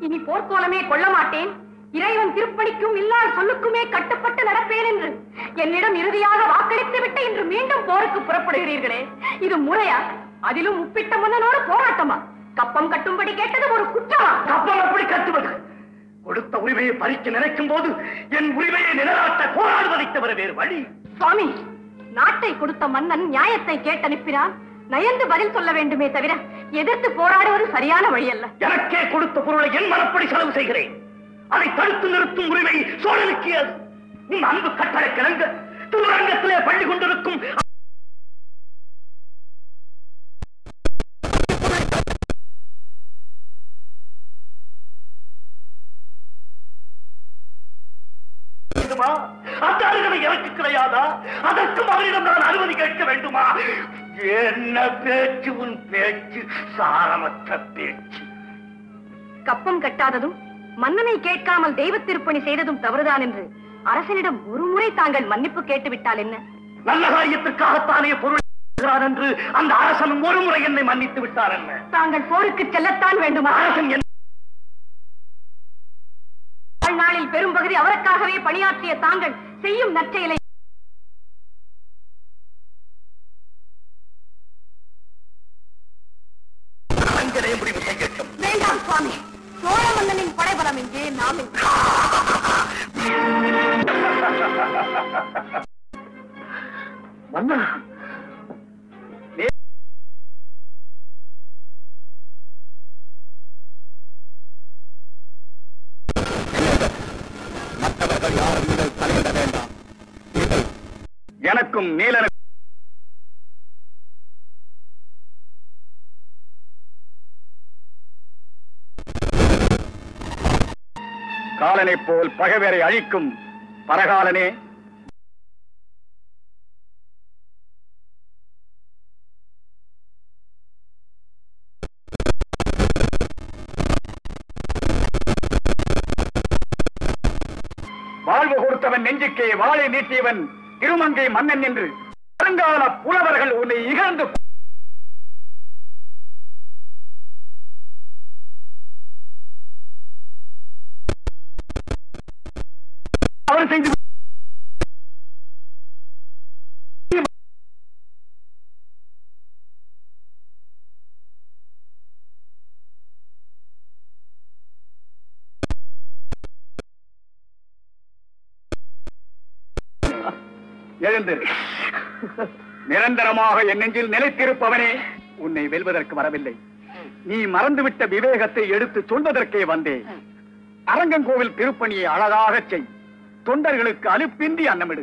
இனி போர்க்கோலமே கொள்ள மாட்டேன் இறைவன் திருப்பணிக்கும் இல்லால் சொல்லுக்குமே கட்டுப்பட்டு நடப்பேன் என்று என்னிடம் இறுதியாக வாக்களித்து விட்டு இன்று மீண்டும் போருக்கு புறப்படுகிறீர்களே இது முறையா அதிலும் உப்பிட்ட மன்னனோடு போராட்டமா கப்பம் கட்டும்படி கேட்டது ஒரு குற்றமா கப்பல் எப்படி கட்டுவது கொடுத்த உரிமையை பறிக்க நினைக்கும் போது என் உரிமையை நிலைநாட்ட போராடுவதை தவிர வேறு வழி சுவாமி நாட்டை கொடுத்த மன்னன் நியாயத்தை கேட்டனுப்பினான் நயந்து பதில் சொல்ல வேண்டுமே தவிர எதிர்த்து போராடுவது சரியான வழி அல்ல எனக்கே கொடுத்த பொருளை என் மனப்படி செலவு செய்கிறேன் அதை தடுத்து நிறுத்தும் உரிமை சோழனுக்கு அது உன் அன்பு கட்டளை கிளங்க திருவரங்கத்திலே பள்ளி கொண்டிருக்கும் வேண்டுமா? அந்த அருகதை எனக்கு கிடையாதா அதற்கும் அவரிடம் நான் அனுமதி கேட்க வேண்டுமா என்ன பேச்சு உன் பேச்சு சாரமற்ற பேச்சு கப்பம் கட்டாததும் மன்னனை கேட்காமல் தெய்வ திருப்பணி செய்ததும் தவறுதான் என்று அரசனிடம் ஒரு முறை தாங்கள் மன்னிப்பு கேட்டு விட்டால் என்ன நல்ல காரியத்திற்காகத்தானே பொருள் செய்கிறான் என்று அந்த அரசன் ஒரு முறை என்னை மன்னித்து விட்டார் என்ன தாங்கள் போருக்கு செல்லத்தான் வேண்டுமா அரசன் என்ன வாழ்நாளில் பெரும்பகுதி அவருக்காகவே பணியாற்றிய தாங்கள் செய்யும் நற்செயலை அங்கனே முடிவு செய்யட்டும் வேண்டாம் சுவாமி சோழ மன்னனின் படைபலம் இங்கே நாம் இங்கே. மன்னா மற்றவர்கள் யாரும் இதில் தலையிட வேண்டாம் எனக்கும் நீலனுக்கும் காலனைப் போல் பகைவரை அழிக்கும் பரகாலனே வாழ்வு கொடுத்தவன் நெஞ்சுக்கே வாளை நீட்டியவன் திருமங்கை மன்னன் என்று வருங்கால புலவர்கள் உன்னை இகழ்ந்து அவர் செய்து எழுந்திரு நிரந்தரமாக என் நெஞ்சில் நிலைத்திருப்பவனே உன்னை வெல்வதற்கு வரவில்லை நீ மறந்துவிட்ட விவேகத்தை எடுத்து சொல்வதற்கே வந்தேன் அரங்கங்கோவில் திருப்பணியை அழகாகச் செய் தொண்டர்களுக்கு அலுப்பின்றி அன்னமிடு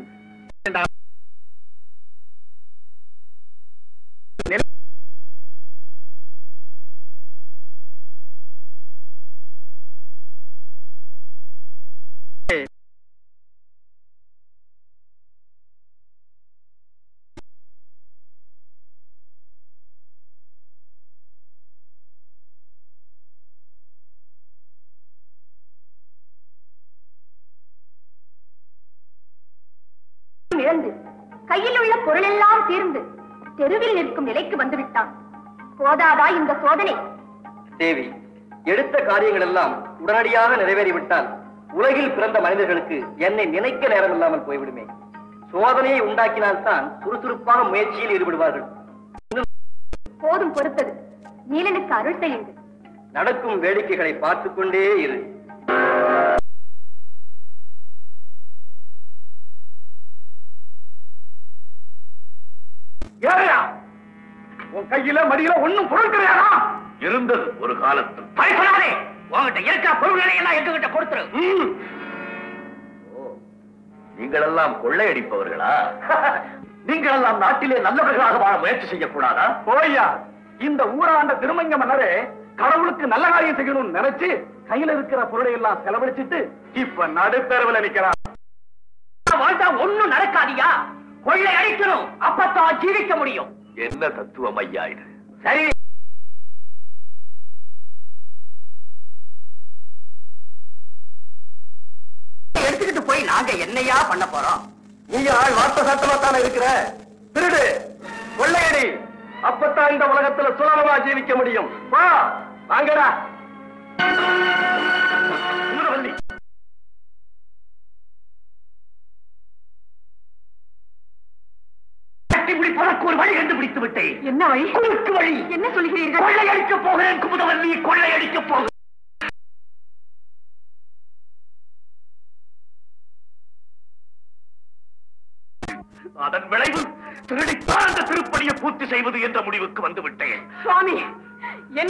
இழந்து கையில் உள்ள பொருளெல்லாம் தீர்ந்து தெருவில் நிற்கும் நிலைக்கு வந்துவிட்டான் போதாதா இந்த சோதனை தேவி எடுத்த காரியங்கள் எல்லாம் உடனடியாக நிறைவேறிவிட்டால் உலகில் பிறந்த மனிதர்களுக்கு என்னை நினைக்க நேரம் இல்லாமல் போய்விடுமே சோதனையை உண்டாக்கினால்தான் சுறுசுறுப்பாக முயற்சியில் ஈடுபடுவார்கள் போதும் பொறுத்தது நீலனுக்கு அருள் செய்யுங்கள் நடக்கும் வேடிக்கைகளை பார்த்துக் கொண்டே இரு ஏறையா உன் கையில மடியில ஒண்ணும் பொருள் கிடையாதா இருந்தது ஒரு காலத்தில் பயப்படாதே உங்ககிட்ட இருக்கிற பொருள்களை எல்லாம் எங்ககிட்ட கொடுத்துரு நீங்கள் எல்லாம் கொள்ளையடிப்பவர்களா நீங்கள் எல்லாம் நாட்டிலே நல்லவர்களாக வாழ முயற்சி செய்யக்கூடாதா ஓய்யா இந்த ஊராண்ட திருமங்க மன்னரே கடவுளுக்கு நல்ல காரியம் செய்யணும்னு நினைச்சு கையில இருக்கிற பொருளை எல்லாம் செலவழிச்சிட்டு இப்ப நடுத்தரவுல நிக்கிறான் வாழ்ந்தா ஒண்ணும் நடக்காதியா கொள்ளை அடிக்கணும் அப்பத்தான் ஜீவிக்க முடியும் என்ன தத்துவம் ஐயா இது சரி எடுத்துக்கிட்டு போய் நாங்க என்னையா பண்ண போறோம் நீ ஆள் வார்த்தை சத்தமா தானே இருக்கிற திருடு கொள்ளையடி அப்பத்தான் இந்த உலகத்துல சுலபமா ஜீவிக்க முடியும் வா வாங்கடா விட்டேன் என்ன வழி குறுக்கு வழி என்ன சொல்கிறீர்கள் கொள்ளையடிக்கப் போகிறேன் குமுதவல்லி கொள்ளையடிக்கப் போகிறேன் அதன் விளைவு திருடித்தான் அந்த திருப்பணியை பூர்த்தி செய்வது என்ற முடிவுக்கு வந்து விட்டேன் சுவாமி என்ன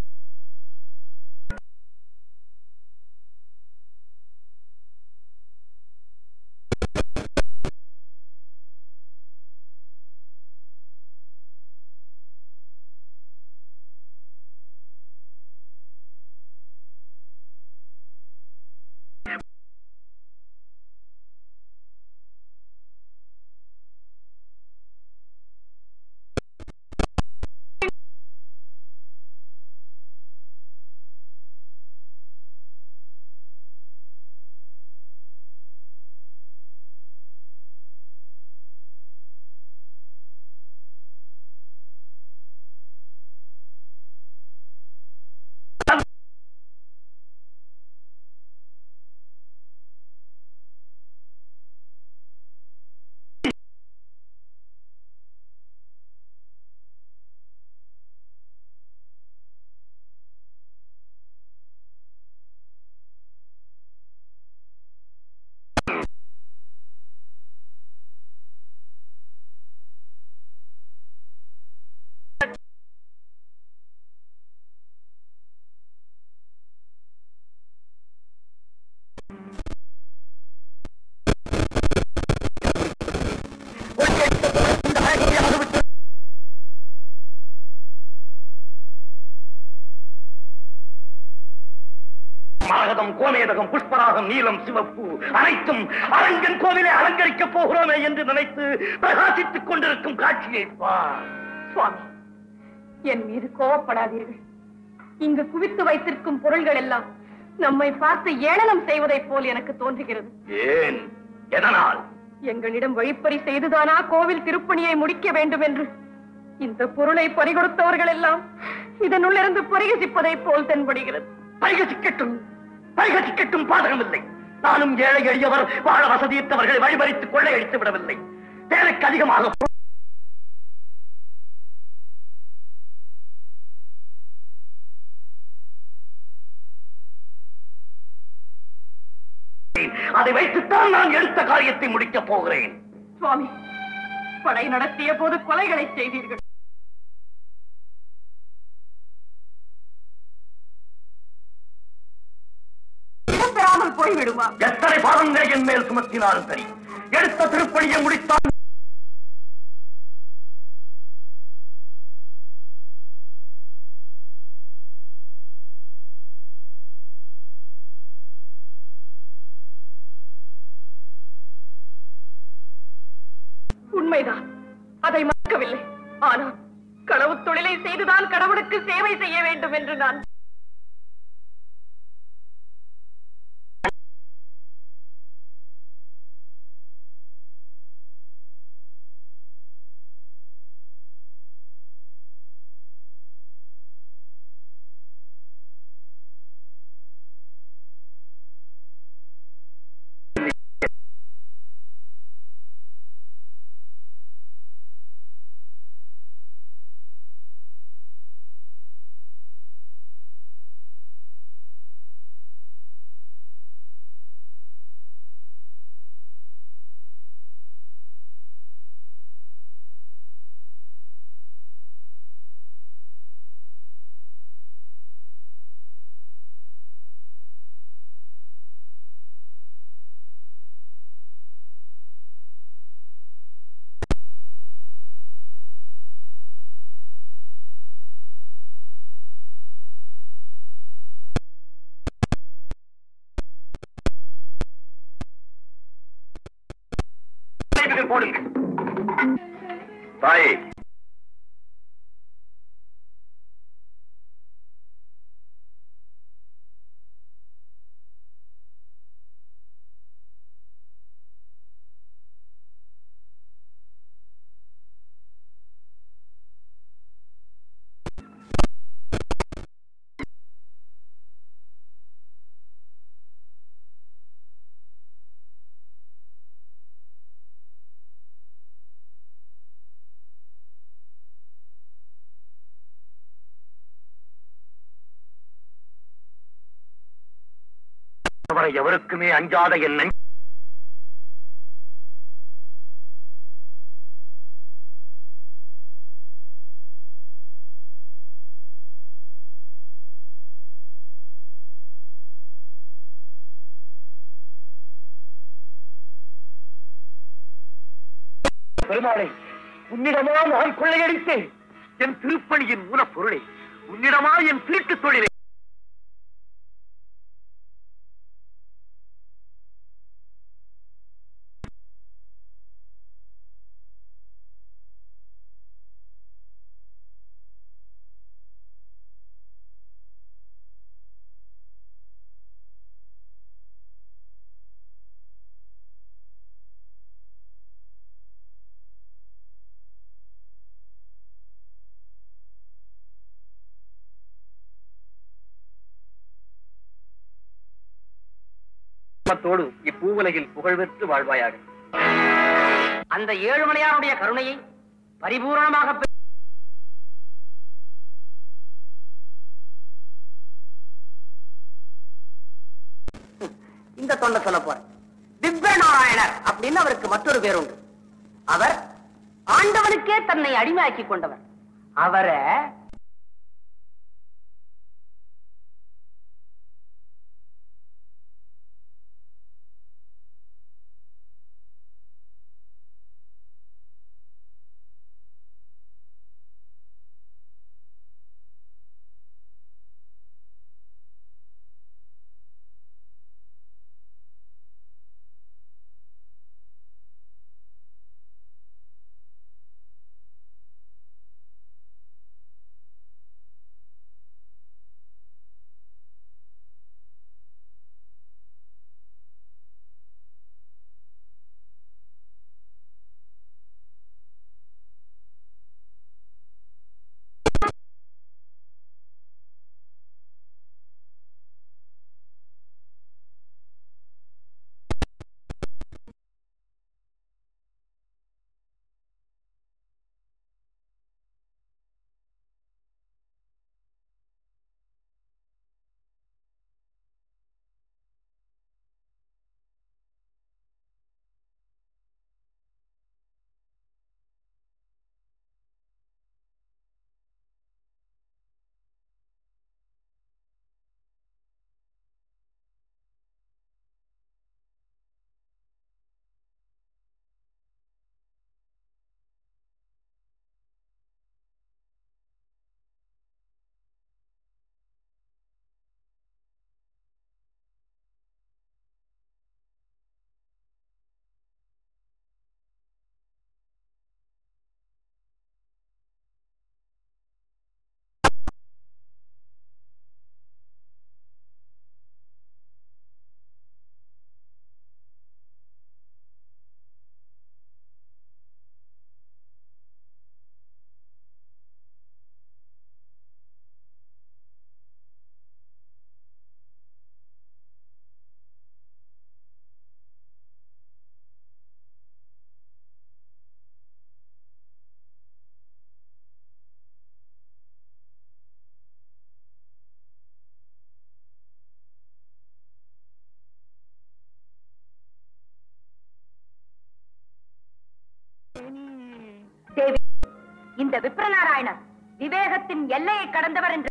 மாகதம் கோமேதகம் புஷ்பராகம் நீலம் சிவப்பு அனைத்தும் அரங்கன் கோவிலை அலங்கரிக்கப் போகிறோமே என்று நினைத்து பிரகாசித்துக் கொண்டிருக்கும் காட்சியை பார் சுவாமி என் மீது கோவப்படாதீர்கள் இங்கு குவித்து வைத்திருக்கும் பொருள்கள் எல்லாம் நம்மை பார்த்து ஏளனம் செய்வதைப் போல் எனக்கு தோன்றுகிறது ஏன் எதனால் எங்களிடம் வழிப்பறி செய்துதானா கோவில் திருப்பணியை முடிக்க வேண்டும் என்று இந்த பொருளை பறிகொடுத்தவர்கள் எல்லாம் இதனுள்ளிருந்து பரிகசிப்பதைப் போல் தென்படுகிறது பரிகசிக்கட்டும் பரிகசிக்கட்டும் பாதகமில்லை நானும் ஏழை எளியவர் வாழ வசதியற்றவர்களை வழிமறித்து கொள்ளையடித்து விடவில்லை தேவைக்கு அதிகமாக அதை வைத்துத்தான் நான் எடுத்த காரியத்தை முடிக்கப் போகிறேன் சுவாமி படை நடத்திய போது கொலைகளை செய்தீர்கள் இடம்பெறாமல் போய்விடுமா எத்தனை பாவங்களை என் மேல் சுமத்தினாலும் சரி எடுத்த திருப்பணியை முடித்தான் உண்மைதான் அதை மறக்கவில்லை ஆனால் களவு தொழிலை செய்துதான் கடவுளுக்கு சேவை செய்ய வேண்டும் என்று நான் போடுங்க தாயே அவரை எவருக்குமே அஞ்சாத என் நெஞ்ச பெருமாளை உன்னிடமா நான் கொள்ளையடித்தேன் என் திருப்பணியின் மூலப்பொருளை உன்னிடமா என் திருட்டுத் தொழிலை குடும்பத்தோடு இப்பூவுலகில் புகழ்பெற்று வாழ்வாயாக அந்த ஏழுமலையாருடைய கருணையை பரிபூரணமாக பெ- இந்த தொண்டை சொல்ல போறேன் திவ்ய நாராயணர் அப்படின்னு அவருக்கு மற்றொரு பேர் உண்டு அவர் ஆண்டவனுக்கே தன்னை அடிமையாக்கி கொண்டவர் அவரை தேவி இந்த விப்ரநாராயணர் விவேகத்தின் எல்லையை கடந்தவர் என்று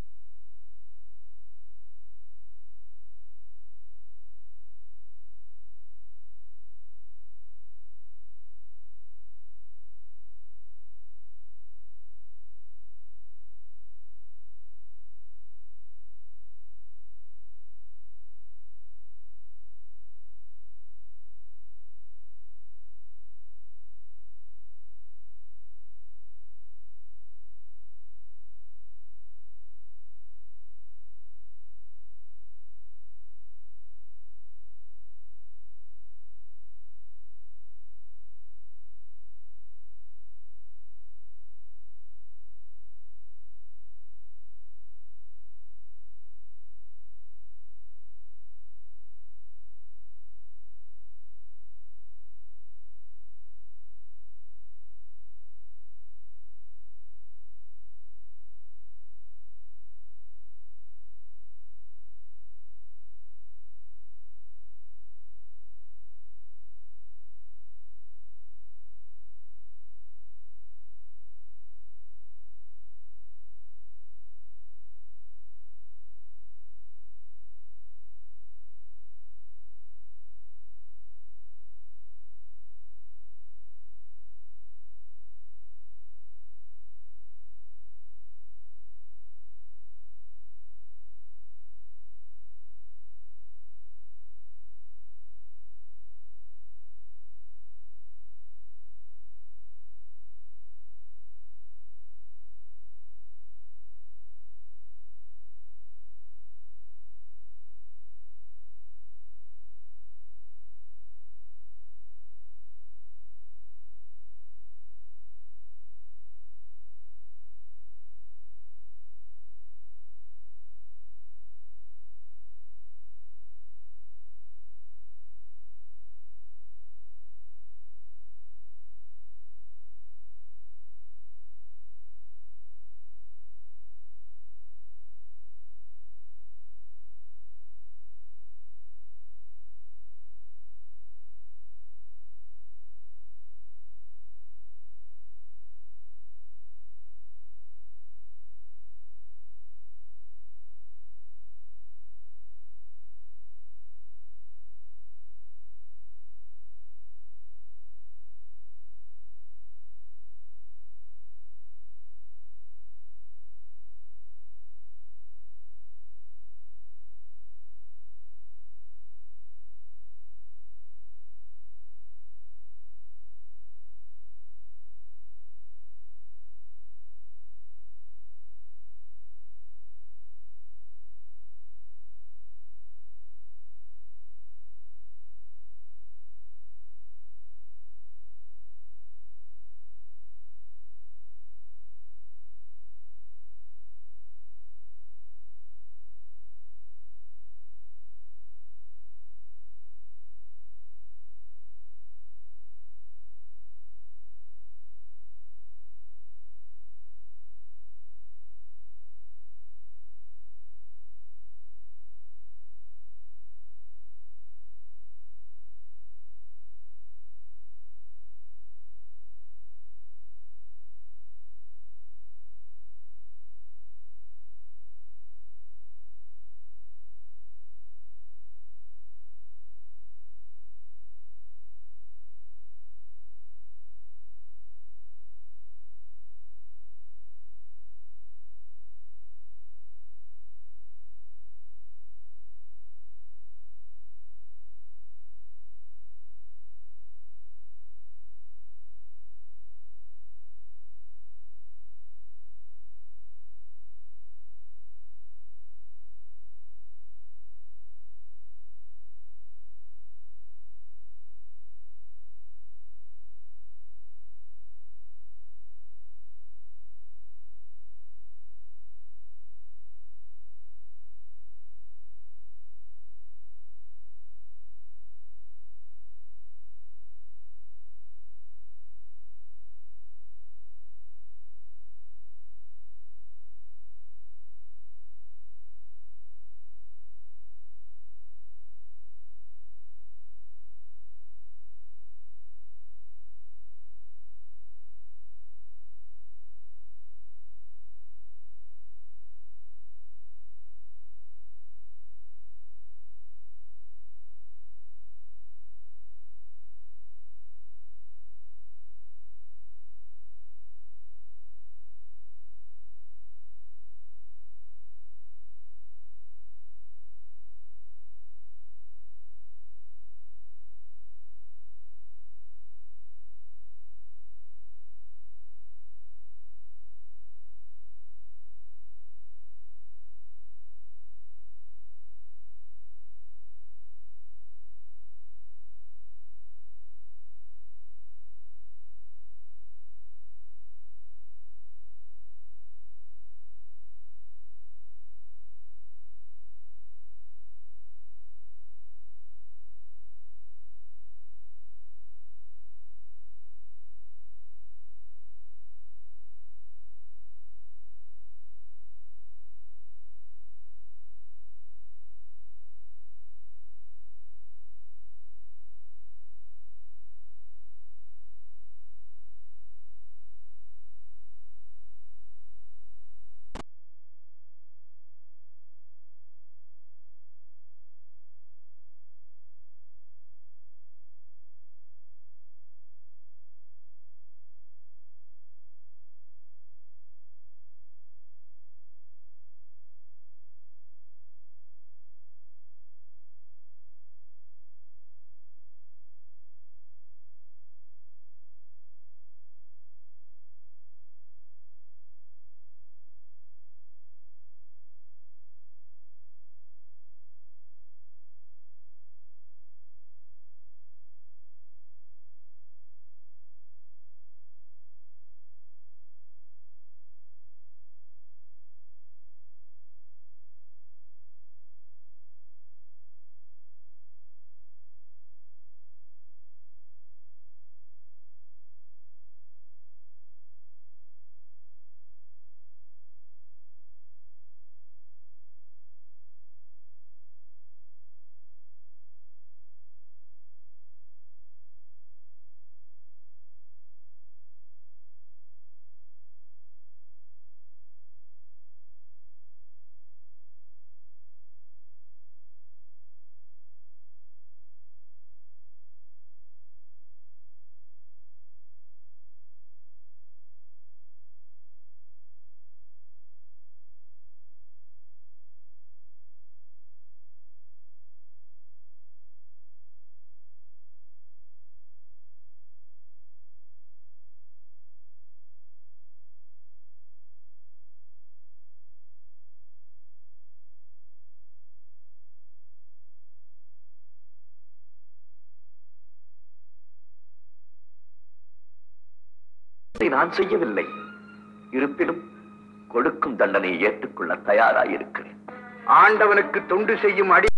இதை நான் செய்யவில்லை இருப்பினும் கொடுக்கும் தண்டனையை ஏற்றுக்கொள்ள தயாராயிருக்கிறேன் ஆண்டவனுக்கு தொண்டு செய்யும் அடி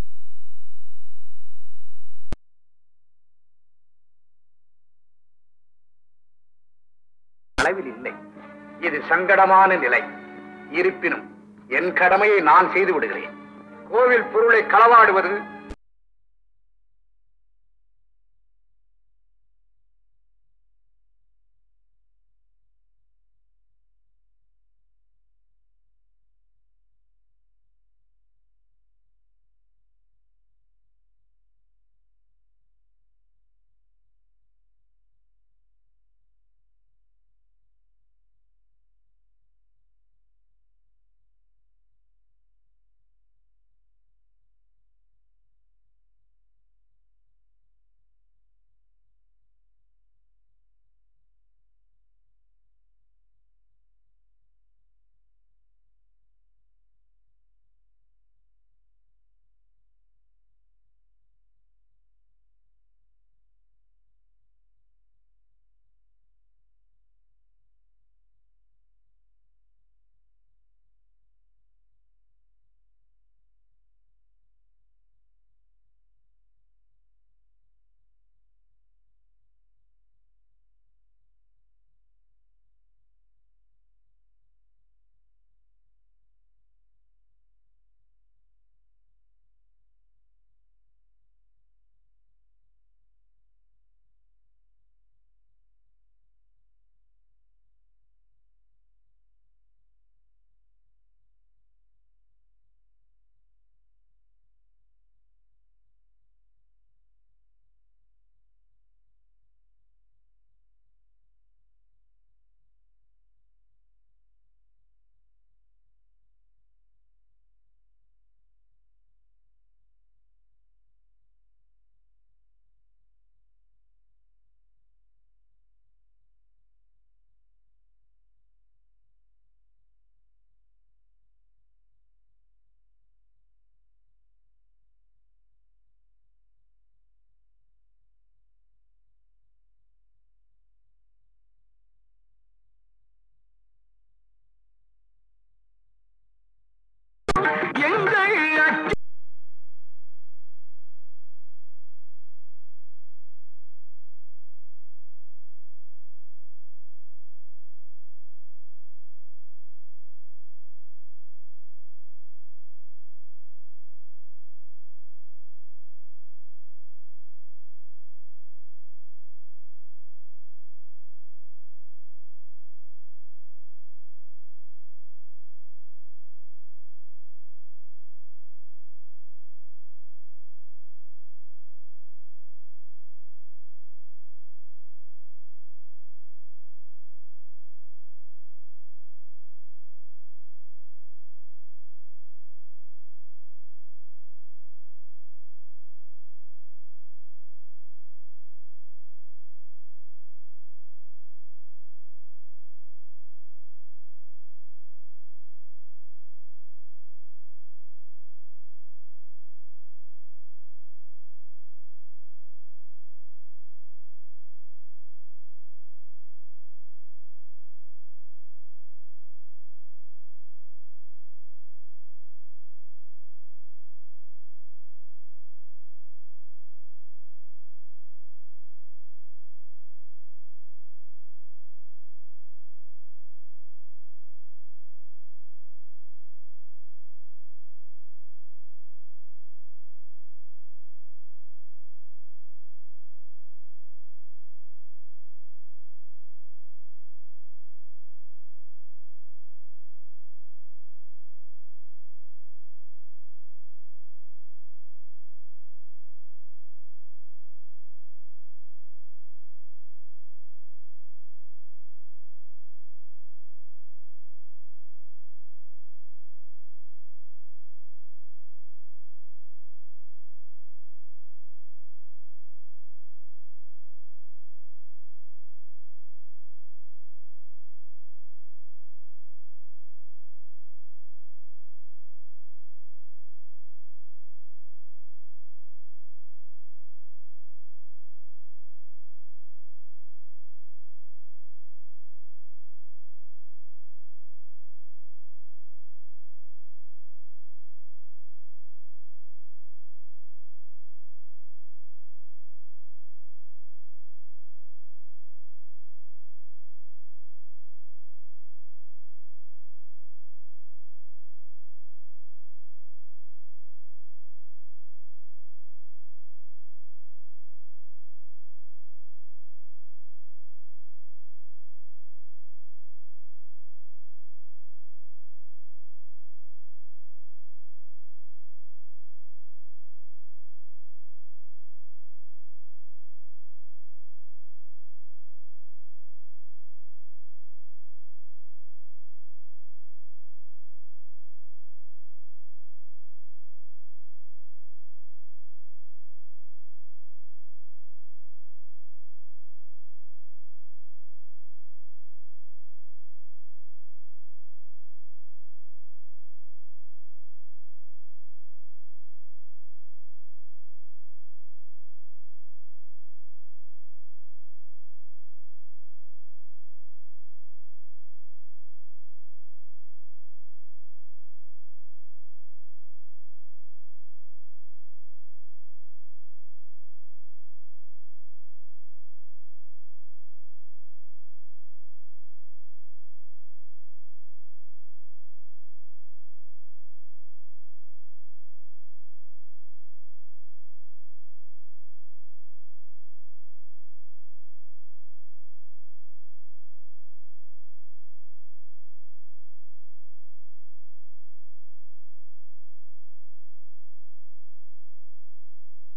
அளவில் இல்லை இது சங்கடமான நிலை இருப்பினும் என் கடமையை நான் செய்து விடுகிறேன் கோவில் பொருளை களவாடுவது